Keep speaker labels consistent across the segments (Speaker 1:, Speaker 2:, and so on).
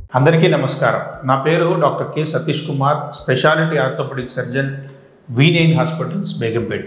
Speaker 1: అందరికీ నమస్కారం నా పేరు doctor K Satish Kumar speciality orthopaedic surgeon V nine hospitals Begumpet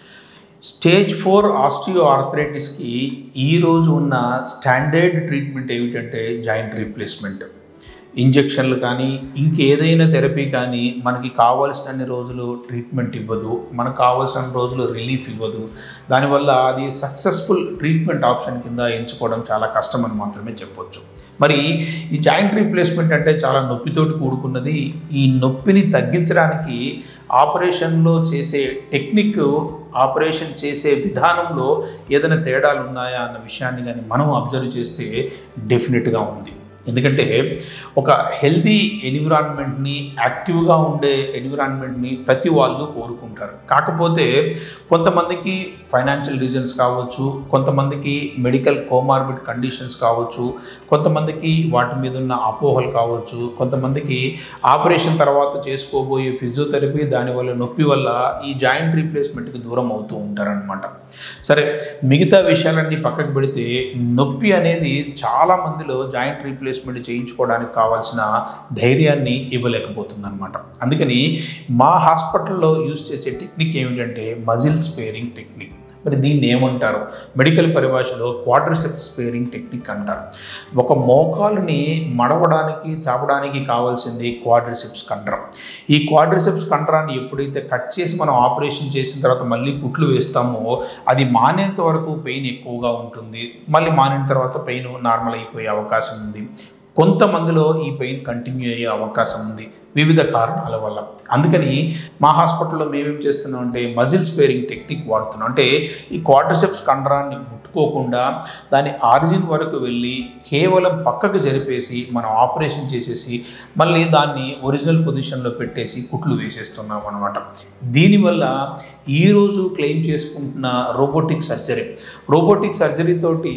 Speaker 1: stage four osteo ఆర్థరైటిస్కి ఈరోజు ఉన్న స్టాండర్డ్ ట్రీట్మెంట్ ఏమిటంటే జాయింట్ రీప్లేస్మెంట్ ఇంజెక్షన్లు కానీ ఇంకేదైనా థెరపీ కానీ మనకి కావాల్సినన్ని రోజులు ట్రీట్మెంట్ ఇవ్వదు మనకు కావాల్సిన రోజులు రిలీఫ్ ఇవ్వదు దానివల్ల అది సక్సెస్ఫుల్ ట్రీట్మెంట్ ఆప్షన్ కింద ఎంచుకోవడం చాలా కష్టం అని మాత్రమే చెప్పొచ్చు మరి ఈ జాయింట్ రీప్లేస్మెంట్ అంటే చాలా నొప్పితోటి కూడుకున్నది ఈ నొప్పిని తగ్గించడానికి ఆపరేషన్లో చేసే టెక్నిక్ ఆపరేషన్ చేసే విధానంలో ఏదైనా తేడాలు ఉన్నాయా అన్న విషయాన్ని కానీ మనం అబ్జర్వ్ చేస్తే డెఫినెట్గా ఉంది ఎందుకంటే ఒక హెల్తీ ఎన్విరాన్మెంట్ని యాక్టివ్గా ఉండే ఎన్విరాన్మెంట్ని ప్రతి వాళ్ళు కోరుకుంటారు కాకపోతే కొంతమందికి ఫైనాన్షియల్ రీజన్స్ కావచ్చు కొంతమందికి మెడికల్ కోమార్బిడ్ కండిషన్స్ కావచ్చు కొంతమందికి వాటి మీద ఉన్న అపోహలు కావచ్చు కొంతమందికి ఆపరేషన్ తర్వాత చేసుకోబోయే ఫిజియోథెరపీ దానివల్ల నొప్పి వల్ల ఈ జాయింట్ రీప్లేస్మెంట్కి దూరం అవుతూ ఉంటారనమాట సరే మిగతా విషయాలన్నీ పక్కకు పెడితే నొప్పి అనేది చాలా మందిలో జాయింట్ రీప్లేస్మెంట్ చేయించుకోవడానికి కావాల్సిన ధైర్యాన్ని ఇవ్వలేకపోతుంది అనమాట అందుకని మా హాస్పిటల్లో యూజ్ చేసే టెక్నిక్ ఏమిటంటే మజిల్ స్పేరింగ్ టెక్నిక్ మరి దీన్ని ఏమంటారు మెడికల్ పరిభాషలో క్వాడ్రిసెప్ స్పేరింగ్ టెక్నిక్ అంటారు ఒక మోకాలుని మడవడానికి చాపడానికి కావాల్సింది క్వాడ్రిసెప్స్ కండరం ఈ క్వాడ్రిసెప్స్ కండరాన్ని ఎప్పుడైతే కట్ చేసి మనం ఆపరేషన్ చేసిన తర్వాత మళ్ళీ కుట్లు వేస్తామో అది మానేంత వరకు పెయిన్ ఎక్కువగా ఉంటుంది మళ్ళీ మానిన తర్వాత పెయిన్ నార్మల్ అయిపోయే అవకాశం ఉంది కొంతమందిలో ఈ పెయిన్ కంటిన్యూ అయ్యే అవకాశం ఉంది వివిధ కారణాల వల్ల అందుకని మా హాస్పిటల్లో మేమేం చేస్తున్నాం అంటే మజిల్ స్పేరింగ్ టెక్నిక్ వాడుతున్నాం అంటే ఈ క్వాడ్రిసెప్స్ కండరాన్ని ముట్టుకోకుండా దాని ఆరిజిన్ వరకు వెళ్ళి కేవలం పక్కకు జరిపేసి మనం ఆపరేషన్ చేసేసి మళ్ళీ దాన్ని ఒరిజినల్ పొజిషన్లో పెట్టేసి కుట్లు వేసేస్తున్నాం అనమాట దీనివల్ల ఈరోజు క్లెయిమ్ చేసుకుంటున్న రోబోటిక్ సర్జరీ రోబోటిక్ సర్జరీ తోటి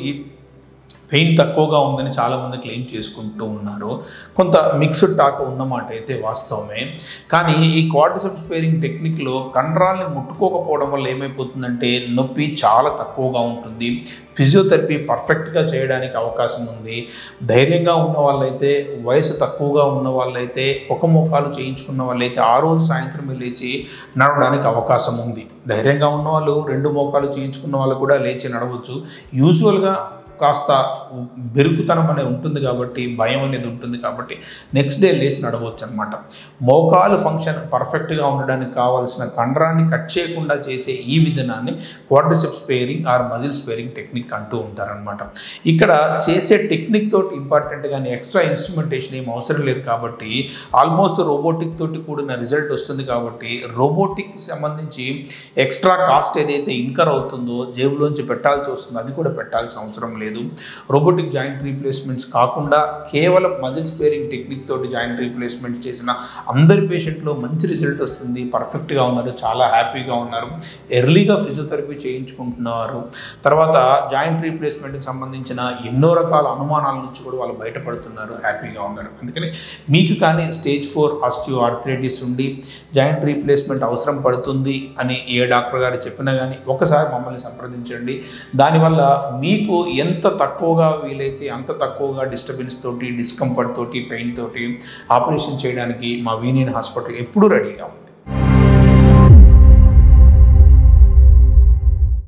Speaker 1: పెయిన్ తక్కువగా ఉందని చాలామంది క్లెయిమ్ చేసుకుంటూ ఉన్నారు కొంత మిక్స్డ్ టాక్ ఉన్నమాట అయితే వాస్తవమే కానీ ఈ క్వార్టిసెప్ స్పేరింగ్ టెక్నిక్లో కండరాల్ని ముట్టుకోకపోవడం వల్ల ఏమైపోతుందంటే నొప్పి చాలా తక్కువగా ఉంటుంది ఫిజియోథెరపీ పర్ఫెక్ట్గా చేయడానికి అవకాశం ఉంది ధైర్యంగా ఉన్న వాళ్ళైతే వయసు తక్కువగా ఉన్న వాళ్ళైతే ఒక మోకాలు చేయించుకున్న వాళ్ళైతే ఆ రోజు సాయంత్రం లేచి నడవడానికి అవకాశం ఉంది ధైర్యంగా ఉన్న వాళ్ళు రెండు మోకాలు చేయించుకున్న వాళ్ళు కూడా లేచి నడవచ్చు యూజువల్గా కాస్త బెరుకుతనం అనేది ఉంటుంది కాబట్టి భయం అనేది ఉంటుంది కాబట్టి నెక్స్ట్ డే లేచి నడవచ్చు అనమాట మోకాలు ఫంక్షన్ పర్ఫెక్ట్గా ఉండడానికి కావాల్సిన కండరాన్ని కట్ చేయకుండా చేసే ఈ విధానాన్ని quadricep sparing or muscle sparing technique అంటూ ఉంటారనమాట ఇక్కడ చేసే టెక్నిక్ తోటి ఇంపార్టెంట్ కానీ ఎక్స్ట్రా ఇన్స్ట్రుమెంటేషన్ ఏం అవసరం లేదు కాబట్టి ఆల్మోస్ట్ రోబోటిక్ తోటి కూడిన రిజల్ట్ వస్తుంది కాబట్టి రోబోటిక్ సంబంధించి ఎక్స్ట్రా కాస్ట్ ఏదైతే ఇన్కర్ అవుతుందో జేబులోంచి పెట్టాల్సి వస్తుందో అది కూడా పెట్టాల్సిన అవసరం లేదు లేదు రోబోటిక్ జాయింట్ రీప్లేస్మెంట్స్ కాకుండా కేవలం మజిల్ స్పేరింగ్ టెక్నిక్ తోటి జాయింట్ రీప్లేస్మెంట్ చేసిన అందరి పేషెంట్లో మంచి రిజల్ట్ వస్తుంది పర్ఫెక్ట్గా ఉన్నారు చాలా హ్యాపీగా ఉన్నారు ఎర్లీగా ఫిజియోథెరపీ చేయించుకుంటున్నారు తర్వాత జాయింట్ రీప్లేస్మెంట్కి సంబంధించిన ఎన్నో రకాల అనుమానాల నుంచి కూడా వాళ్ళు బయటపడుతున్నారు హ్యాపీగా ఉన్నారు అందుకని మీకు కానీ స్టేజ్ ఫోర్ ఆస్టియో ఆర్థరైటిస్ ఉండి జాయింట్ రీప్లేస్మెంట్ అవసరం పడుతుంది అని ఏ డాక్టర్ గారు చెప్పినా కానీ ఒకసారి మమ్మల్ని సంప్రదించండి దానివల్ల మీకు ఎంత ఎంత తక్కువగా వీలైతే అంత తక్కువగా డిస్టర్బెన్స్ తోటి డిస్కంఫర్ట్ తోటి పెయిన్ తోటి ఆపరేషన్ చేయడానికి మా వీనియన్ హాస్పిటల్ ఎప్పుడూ రెడీగా ఉంది